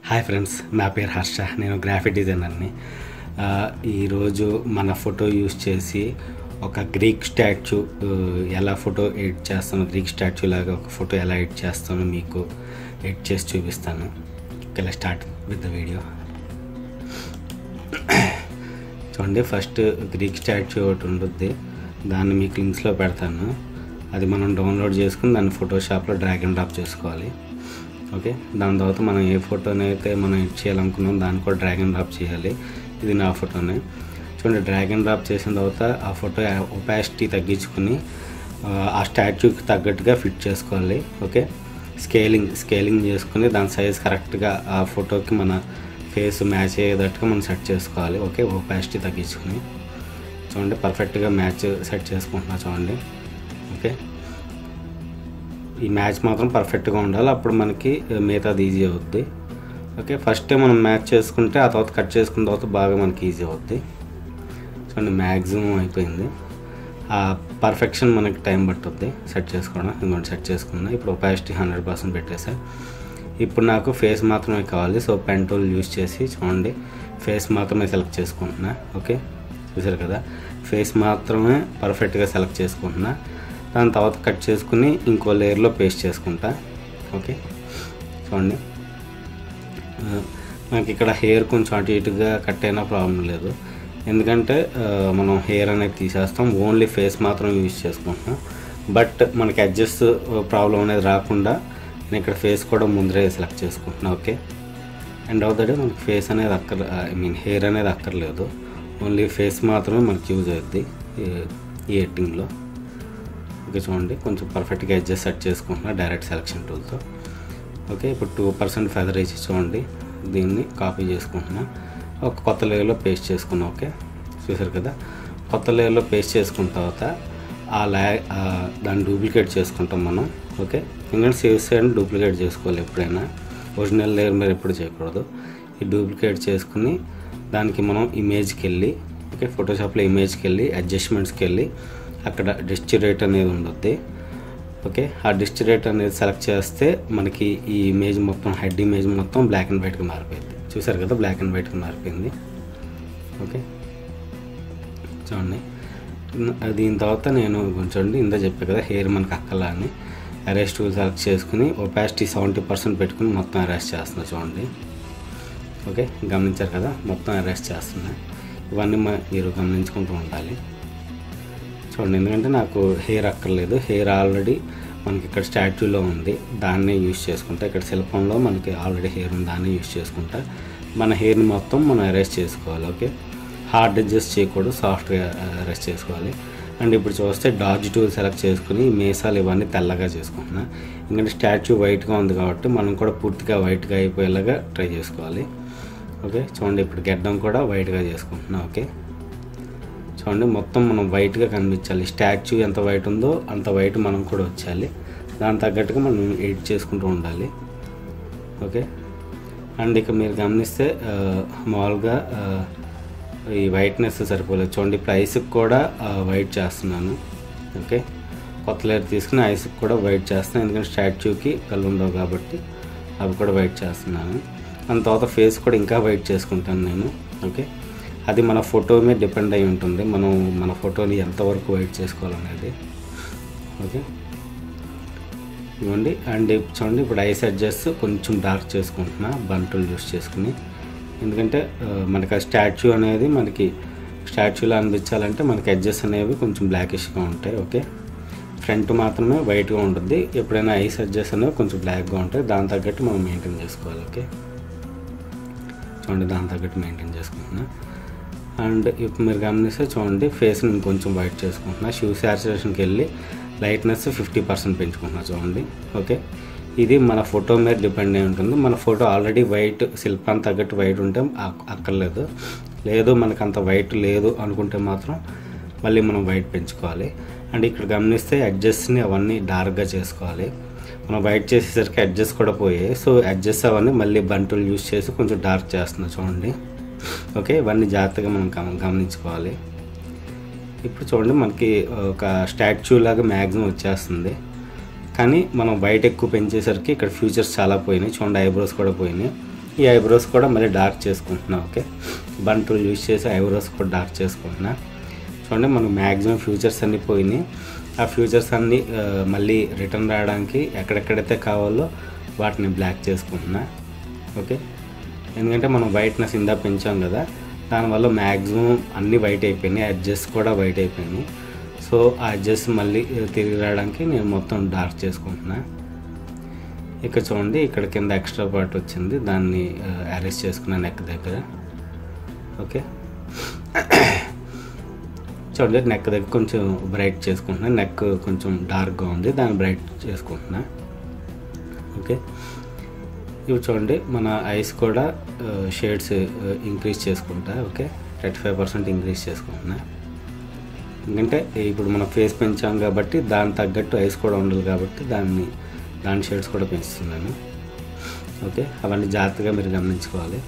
hi friends నా పేరు హర్ష నేను గ్రాఫిక్ డిజైనర్ని ఆ, ఈరోజు మన ఫోటో యూస్ చేసి ఒక గ్రీక్ స్టాచ్యూ ఆ, ఎలా ఫోటో ఎడిట్ చేస్తాను గ్రీక్ స్టాచ్యూ లాగా ఒక ఫోటో ఎలా ఎడిట్ చేస్తానో మీకు ఎడిట్ చేసి చూపిస్తాను ఇలా స్టార్ట్ విత్ ద వీడియో చూడండి ఫస్ట్ గ్రీక్ స్టాచ్యూ ఒకటి ఉంటుంది దాన్ని మీకు లింక్స్లో పెడతాను అది మనం డౌన్లోడ్ చేసుకుని దాన్ని ఫోటోషాప్లో డ్రాగ్ అండ్ డ్రాప్ చేసుకోవాలి ఓకే దాని తర్వాత మనం ఏ ఫోటోని అయితే మనం ఎడిట్ చేయాలనుకున్నాం దాన్ని కూడా డ్రాగ్ అండ్ డ్రాప్ చేయాలి ఇది నా ఫోటోనే చూడండి డ్రాగ్ అండ్ డ్రాప్ చేసిన తర్వాత ఆ ఫోటో ఒపాసిటీ తగ్గించుకుని ఆ, ఆ స్టాచ్యూకి తగ్గట్టుగా ఫిట్ చేసుకోవాలి ఓకే స్కేలింగ్ స్కేలింగ్ చేసుకుని దాని సైజ్ కరెక్ట్గా ఆ ఫోటోకి మన ఫేస్ మ్యాచ్ అయ్యేటట్టుగా మనం సెట్ చేసుకోవాలి ఓకే ఒపాసిటీ తగ్గించుకుని చూడండి పర్ఫెక్ట్గా మ్యాచ్ సెట్ చేసుకుంటున్నా చూడండి ఓకే ఈ మ్యాచ్ మాత్రం పర్ఫెక్ట్గా ఉండాలి అప్పుడు మనకి మిగతాది ఈజీ అవుద్ది ఓకే ఫస్ట్ మనం మ్యాచ్ చేసుకుంటే ఆ తర్వాత కట్ చేసుకున్న తర్వాత బాగా మనకి ఈజీ అవుద్ది చూడండి మ్యాక్సిమం అయిపోయింది ఆ పర్ఫెక్షన్ మనకి టైం పట్టుద్ది సెట్ చేసుకోవడం ఇంకోటి సెట్ చేసుకున్నా ఇప్పుడు ఒపాసిటీ హండ్రెడ్ పర్సెంట్ పెట్టేసా ఇప్పుడు నాకు ఫేస్ మాత్రమే కావాలి సో పెన్ టూల్ యూస్ చేసి చూడండి ఫేస్ మాత్రమే సెలెక్ట్ చేసుకుంటున్నా ఓకే చూసారు కదా ఫేస్ మాత్రమే పర్ఫెక్ట్గా సెలెక్ట్ చేసుకుంటున్నా దాని తర్వాత కట్ చేసుకుని ఇంకో లేయర్లో పేస్ట్ చేసుకుంటా ఓకే చూడండి ఆ, మనకి ఇక్కడ హెయిర్ కొంచెం అటు ఇటుగా కట్ అయినా ప్రాబ్లం లేదు ఎందుకంటే ఆ, మనం హెయిర్ అనేది తీసేస్తాం ఓన్లీ ఫేస్ మాత్రం యూజ్ చేసుకుంటున్నాం బట్ మనకి అడ్జస్ట్ ప్రాబ్లం అనేది రాకుండా నేను ఇక్కడ ఫేస్ కూడా ముందరే సెలెక్ట్ చేసుకుంటున్నా ఓకే అండ్ అవుతాడే మనకి ఫేస్ అనేది అక్కర్ ఐ మీన్ హెయిర్ అనేది అక్కర్లేదు ఓన్లీ ఫేస్ మాత్రమే మనకి యూజ్ అవుద్ది ఈ- ఈ ఎడిటింగ్లో ఓకే చూడండి కొంచెం పర్ఫెక్ట్గా అడ్జస్ట్ సెట్ చేసుకుంటున్నా డైరెక్ట్ సెలెక్షన్ టూల్తో ఓకే ఇప్పుడు టూ పర్సెంట్ ఫెదర్ ఇచ్చి చూడండి దీన్ని కాపీ చేసుకుంటున్నా ఒక కొత్త లేయర్లో పేస్ట్ చేసుకున్నా ఓకే చూసారు కదా కొత్త లేయర్లో పేస్ట్ చేసుకున్న తర్వాత ఆ లా ఆ దాన్ని డూప్లికేట్ చేసుకుంటాం మనం ఓకే ఎందుకంటే సేవ్ సైడ్ డూప్లికేట్ చేసుకోవాలి ఎప్పుడైనా ఒరిజినల్ లేయర్ మీద ఎప్పుడు చేయకూడదు ఈ డూప్లికేట్ చేసుకుని దానికి మనం ఇమేజ్కి వెళ్ళి ఓకే ఫోటోషాప్లో ఇమేజ్కి వెళ్ళి అడ్జస్ట్మెంట్స్కి వెళ్ళి అక్కడ డిస్టిరేట్ అనేది ఉండొద్ది ఓకే ఆ డిస్టిరేట్ అనేది సెలెక్ట్ చేస్తే మనకి ఈ ఇమేజ్ మొత్తం హెడ్ ఇమేజ్ మొత్తం బ్లాక్ అండ్ వైట్గా మారిపోయింది చూసారు కదా బ్లాక్ అండ్ వైట్గా మారిపోయింది ఓకే చూడండి ఇన్- దీని తర్వాత నేను చూడండి ఇందా చెప్పా కదా హెయిర్ మనకి అక్కలా అని అరెస్ట్ టూల్ సెలెక్ట్ చేసుకుని ఒపాసిటీ సెవెంటీ పర్సెంట్ పెట్టుకుని మొత్తం అరెస్ట్ చేస్తున్నా చూడండి ఓకే గమనించారు కదా మొత్తం అరెస్ట్ చేస్తున్నా ఇవన్నీ మ- మీరు గమనించుకుంటూ ఉండాలి చూడండి ఎందుకంటే నాకు హెయిర్ అక్కర్లేదు హెయిర్ ఆల్రెడీ మనకి ఇక్కడ స్టాచ్యూలో ఉంది దాన్నే యూస్ చేసుకుంటా ఇక్కడ శిల్పంలో మనకి ఆల్రెడీ హెయిర్ ఉంది దాన్ని యూస్ చేసుకుంటా మన హెయిర్ని మొత్తం మనం అరెస్ట్ చేసుకోవాలి ఓకే హార్డ్ అడ్జస్ట్ చేయకూడదు సాఫ్ట్గా అరెస్ట్ చేసుకోవాలి అండ్ ఇప్పుడు చూస్తే డాజ్ టూల్ సెలెక్ట్ చేసుకుని మేసాలు ఇవన్నీ తెల్లగా చేసుకుంటున్నా ఎందుకంటే స్టాచ్యూ వైట్గా ఉంది కాబట్టి మనం కూడా పూర్తిగా వైట్గా అయిపోయేలాగా ట్రై చేసుకోవాలి ఓకే చూడండి ఇప్పుడు గెడ్డం కూడా వైట్గా చేసుకుంటున్నా ఓకే చూడండి మొత్తం మనం వైట్గా కనిపించాలి స్టాచ్యూ ఎంత వైట్ ఉందో అంత వైట్ మనం కూడా వచ్చేయాలి దాని తగ్గట్టుగా మనం ఎడిట్ చేసుకుంటూ ఉండాలి ఓకే అండ్ ఇక మీరు గమనిస్తే ఆ, మామూలుగా ఆ, ఈ వైట్నెస్ సరిపోలేదు చూడండి ఇప్పుడు ఐస్కి కూడా ఆ, వైట్ చేస్తున్నాను ఓకే కొత్త లేయర్ తీసుకుని ఐస్కి కూడా వైట్ చేస్తున్నాను ఎందుకంటే స్టాచ్యూకి కళ్ళు ఉండవు కాబట్టి అవి కూడా వైట్ చేస్తున్నాను దాని తర్వాత ఫేస్ కూడా ఇంకా వైట్ చేసుకుంటాను నేను ఓకే అది మన ఫోటో మీద డిపెండ్ అయి ఉంటుంది మనం మన ఫోటోని ఎంతవరకు వైట్ చేసుకోవాలనేది ఓకే ఇవ్వండి అండ్ ఇప్ చూడండి ఇప్పుడు ఐస్ అడ్జస్ట్ కొంచెం డార్క్ చేసుకుంటున్నా బంటులు యూస్ చేసుకుని ఎందుకంటే ఆ, మనకి ఆ స్టాచ్యూ అనేది మనకి స్టాచ్యూలో అనిపించాలంటే మనకి అడ్జస్ట్ అనేవి కొంచెం బ్లాకిష్గా ఉంటాయి ఓకే ఫ్రంట్ మాత్రమే వైట్గా ఉంటుంది ఎప్పుడైనా ఐస్ అడ్జస్ట్ అనేవి కొంచెం బ్లాక్గా ఉంటాయి దాని తగ్గట్టు మనం మెయింటైన్ చేసుకోవాలి ఓకే చూడండి దాని తగ్గట్టు మెయింటైన్ చేసుకుంటున్నా అండ్ ఇప్పుడు మీరు గమనిస్తే చూడండి ఫేస్ని ఇంకొంచెం వైట్ చేసుకుంటున్నా షూ శాచురేషన్కి వెళ్ళి లైట్నెస్ ఫిఫ్టీ పర్సెంట్ పెంచుకుంటున్నా చూడండి ఓకే ఇది మన ఫోటో మీద డిపెండ్ అయి ఉంటుంది మన ఫోటో ఆల్రెడీ వైట్ శిల్పాన్ని తగ్గట్టు వైట్ ఉంటే అక్- అక్కర్లేదు లేదు మనకు అంత వైట్ లేదు అనుకుంటే మాత్రం మళ్ళీ మనం వైట్ పెంచుకోవాలి అండ్ ఇక్కడ గమనిస్తే అడ్జస్ట్ని అవన్నీ డార్క్గా చేసుకోవాలి మనం వైట్ చేసేసరికి అడ్జస్ట్ కూడా పోయాయి సో అడ్జస్ట్ అవన్నీ మళ్ళీ బంటులు యూస్ చేసి కొంచెం డార్క్ చేస్తున్నా చూడండి ఓకే ఇవన్నీ జాగ్రత్తగా మనం గమ- గమనించుకోవాలి ఇప్పుడు చూడండి మనకి ఒక స్టాచ్యూ లాగా మ్యాక్సిమం వచ్చేస్తుంది కానీ మనం వైట్ ఎక్కువ పెంచేసరికి ఇక్కడ ఫ్యూచర్స్ చాలా పోయినాయి చూడండి ఐబ్రోస్ కూడా పోయినాయి ఈ ఐబ్రోస్ కూడా మళ్ళీ డార్క్ చేసుకుంటున్నా ఓకే బంటులు యూజ్ చేసి ఐబ్రోస్ కూడా డార్క్ చేసుకుంటున్నా చూడండి మనం మ్యాక్సిమం ఫ్యూచర్స్ అన్నీ పోయినాయి ఆ ఫ్యూచర్స్ అన్నీ ఆ, మళ్ళీ రిటర్న్ రావడానికి ఎక్కడెక్కడైతే కావాలో వాటిని బ్లాక్ చేసుకుంటున్నా ఓకే ఎందుకంటే మనం వైట్నెస్ ఇందా పెంచాం కదా దానివల్ల మ్యాక్సిమం అన్నీ వైట్ అయిపోయినాయి అడ్జస్ట్ కూడా వైట్ అయిపోయినాయి సో ఆ అడ్జస్ట్ మళ్ళీ తిరిగి రావడానికి నేను మొత్తం డార్క్ చేసుకుంటున్నా ఇక్కడ చూడండి ఇక్కడ కింద ఎక్స్ట్రా పార్ట్ వచ్చింది దాన్ని అరెస్ట్ చేసుకున్నాను నెక్ దగ్గర ఓకే చూడండి నెక్ దగ్గర కొంచెం బ్రైట్ చేసుకుంటున్నా నెక్ కొంచెం డార్క్గా ఉంది దాన్ని బ్రైట్ చేసుకుంటున్నా ఓకే ఇవి చూడండి మన ఐస్ కూడా షేడ్స్ ఇంక్రీజ్ చేసుకుంటా okay thirty five percent increase చేసుకుంటున్నా ఎందుకంటే ఇప్పుడు మన ఫేస్ పెంచాం కాబట్టి దాని తగ్గట్టు ఐస్ కూడా ఉండాలి కాబట్టి దాన్ని దాని షేడ్స్ కూడా పెంచుతున్నాను ఓకే అవన్నీ జాగ్రత్తగా మీరు గమనించుకోవాలి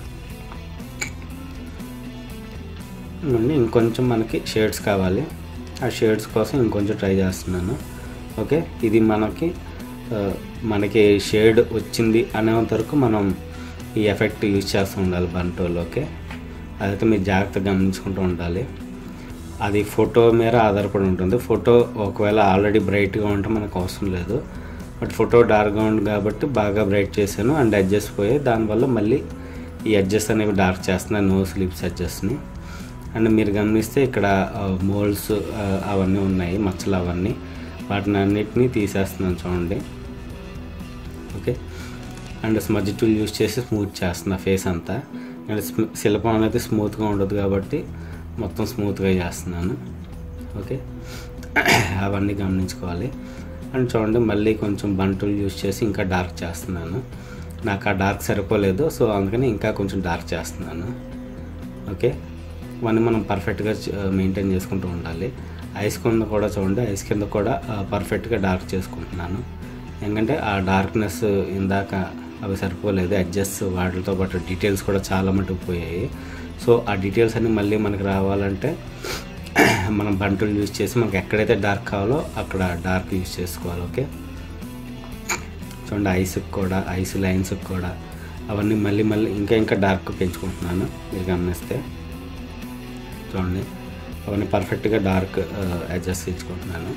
ఇవన్నీ ఇంకొంచెం మనకి షేడ్స్ కావాలి ఆ షేడ్స్ కోసం ఇంకొంచెం ట్రై చేస్తున్నాను ఓకే ఇది మనకి ఆ, మనకి షేడ్ వచ్చింది అనేంత వరకు మనం ఈ ఎఫెక్ట్ యూజ్ చేస్తూ ఉండాలి బంటోలో ఓకే అదైతే మీరు జాగ్రత్తగా గమనించుకుంటూ ఉండాలి అది ఫోటో మీద ఆధారపడి ఉంటుంది ఫోటో ఒకవేళ ఆల్రెడీ బ్రైట్గా ఉంటే మనకు అవసరం లేదు బట్ ఫోటో డార్క్గా ఉంది కాబట్టి బాగా బ్రైట్ చేశాను అండ్ అడ్జస్ట్ పోయి దానివల్ల మళ్ళీ ఈ అడ్జస్ట్ అనేవి డార్క్ చేస్తున్నాను నో స్లీప్స్ అడ్జస్ట్ని అండ్ మీరు గమనిస్తే ఇక్కడ మోల్డ్స్ అవన్నీ ఉన్నాయి మచ్చలు అవన్నీ వాటిని అన్నిటినీ తీసేస్తున్నాను చూడండి okay and smudge tool use చేసి స్మూత్ చేస్తున్నా ఫేస్ అంతా అండ్ స్మ- శిల్పం అనేది స్మూత్గా ఉండదు కాబట్టి మొత్తం స్మూత్గా చేస్తున్నాను ఓకే అవన్నీ గమనించుకోవాలి అండ్ చూడండి మళ్ళీ కొంచెం బంటులు యూస్ చేసి ఇంకా డార్క్ చేస్తున్నాను నాకు ఆ డార్క్ సరిపోలేదు సో అందుకని ఇంకా కొంచెం డార్క్ చేస్తున్నాను ఓకే ఇవన్నీ మనం పర్ఫెక్ట్గా మెయింటైన్ చేసుకుంటూ ఉండాలి ఐస్ కింద కూడా చూడండి ఐస్ కింద కూడా పర్ఫెక్ట్గా డార్క్ చేసుకుంటున్నాను ఎందుకంటే ఆ డార్క్నెస్ ఇందాక అవి సరిపోలేదు అడ్జస్ట్ వాటితో పాటు డీటెయిల్స్ కూడా చాలా మటుకు పోయాయి సో ఆ డీటెయిల్స్ అన్ని మళ్ళీ మనకి రావాలంటే మనం బంటులు యూజ్ చేసి మనకి ఎక్కడైతే డార్క్ కావాలో అక్కడ డార్క్ యూజ్ చేసుకోవాలి ఓకే చూడండి ఐస్కి కూడా ఐస్ లైన్స్కి కూడా అవన్నీ మళ్ళీ మళ్ళీ ఇంకా ఇంకా డార్క్ పెంచుకుంటున్నాను మీరు గమనిస్తే చూడండి అవన్నీ పర్ఫెక్ట్గా డార్క్ అడ్జస్ట్ ఇచ్చుకుంటున్నాను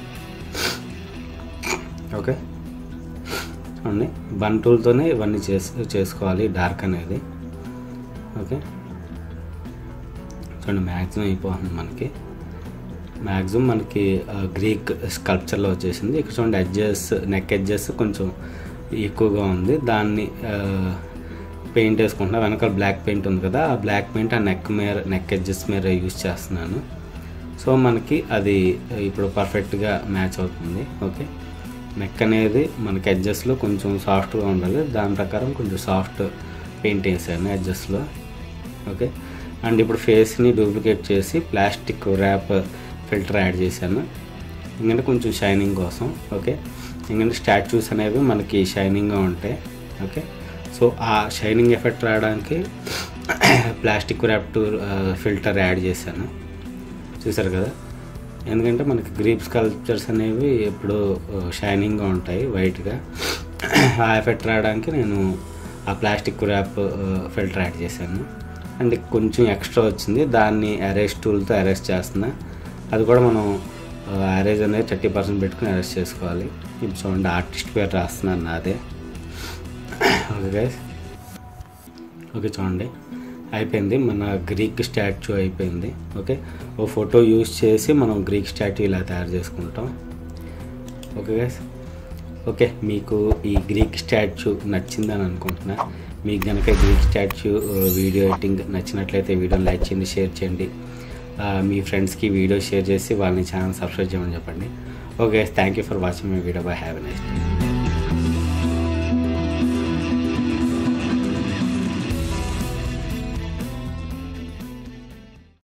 ఓకే చూడండి బంటులతోనే ఇవన్నీ చేసు చేసుకోవాలి డార్క్ అనేది ఓకే చూడండి మ్యాక్సిమం అయిపోతుంది మనకి మ్యాక్సిమం మనకి ఆ, గ్రీక్ స్కల్ప్చర్లో వచ్చేసింది ఇక్కడ చూడండి ఎడ్జెస్ నెక్ ఎడ్జెస్ కొంచెం ఎక్కువగా ఉంది దాన్ని ఆ, పెయింట్ వేసుకుంటున్నా వెనకాల బ్లాక్ పెయింట్ ఉంది కదా ఆ బ్లాక్ పెయింట్ ఆ నెక్ మీద నెక్ ఎడ్జెస్ మీద యూజ్ చేస్తున్నాను సో మనకి అది ఇప్పుడు పర్ఫెక్ట్గా మ్యాచ్ అవుతుంది ఓకే నెక్ అనేది మనకి ఎడ్జస్ట్లో కొంచెం సాఫ్ట్గా ఉండాలి దాని ప్రకారం కొంచెం సాఫ్ట్ పెయింట్ వేసాను ఎడ్జస్ట్లో ఓకే అండ్ ఇప్పుడు ఫేస్ని డూప్లికేట్ చేసి ప్లాస్టిక్ ర్యాప్ ఫిల్టర్ యాడ్ చేశాను ఎందుకంటే కొంచెం షైనింగ్ కోసం ఓకే ఎందుకంటే స్టాచ్యూస్ అనేవి మనకి షైనింగ్గా ఉంటాయి ఓకే సో ఆ షైనింగ్ ఎఫెక్ట్ రావడానికి plastic wrap two filter add చేశాను చూసారు కదా ఎందుకంటే మనకి గ్రీప్ స్కల్ప్చర్స్ అనేవి ఎప్పుడు షైనింగ్గా ఉంటాయి వైట్గా ఆ ఎఫెక్ట్ రావడానికి నేను ఆ ప్లాస్టిక్ ర్యాప్ ఫిల్టర్ యాడ్ చేశాను అండ్ కొంచెం ఎక్స్ట్రా వచ్చింది దాన్ని అరేస్ టూల్తో అరేస్ చేస్తున్నా అది కూడా మనం అరేజ్ అనేది థర్టీ పర్సెంట్ పెట్టుకుని అరేస్ చేసుకోవాలి ఇప్పుడు చూడండి ఆర్టిస్ట్ పేరు రాస్తున్నాను నాదే ఓకే గైస్ ఓకే చూడండి అయిపోయింది మన గ్రీక్ స్టాచ్యూ అయిపోయింది ఓకే ఓ ఫోటో యూస్ చేసి మనం గ్రీక్ స్టాచ్యూ ఇలా తయారు చేసుకుంటాం ఓకే గైస్ ఓకే మీకు ఈ గ్రీక్ స్టాచ్యూ నచ్చిందని అనుకుంటున్నా మీకు కనుక గ్రీక్ స్టాచ్యూ వీడియో ఎడిటింగ్ నచ్చినట్లయితే వీడియోని లైక్ చేయండి షేర్ చేయండి ఆ, మీ ఫ్రెండ్స్కి వీడియో షేర్ చేసి వాళ్ళని ఛానల్ సబ్స్క్రైబ్ చేయమని చెప్పండి okay thank you for watching my video bye have next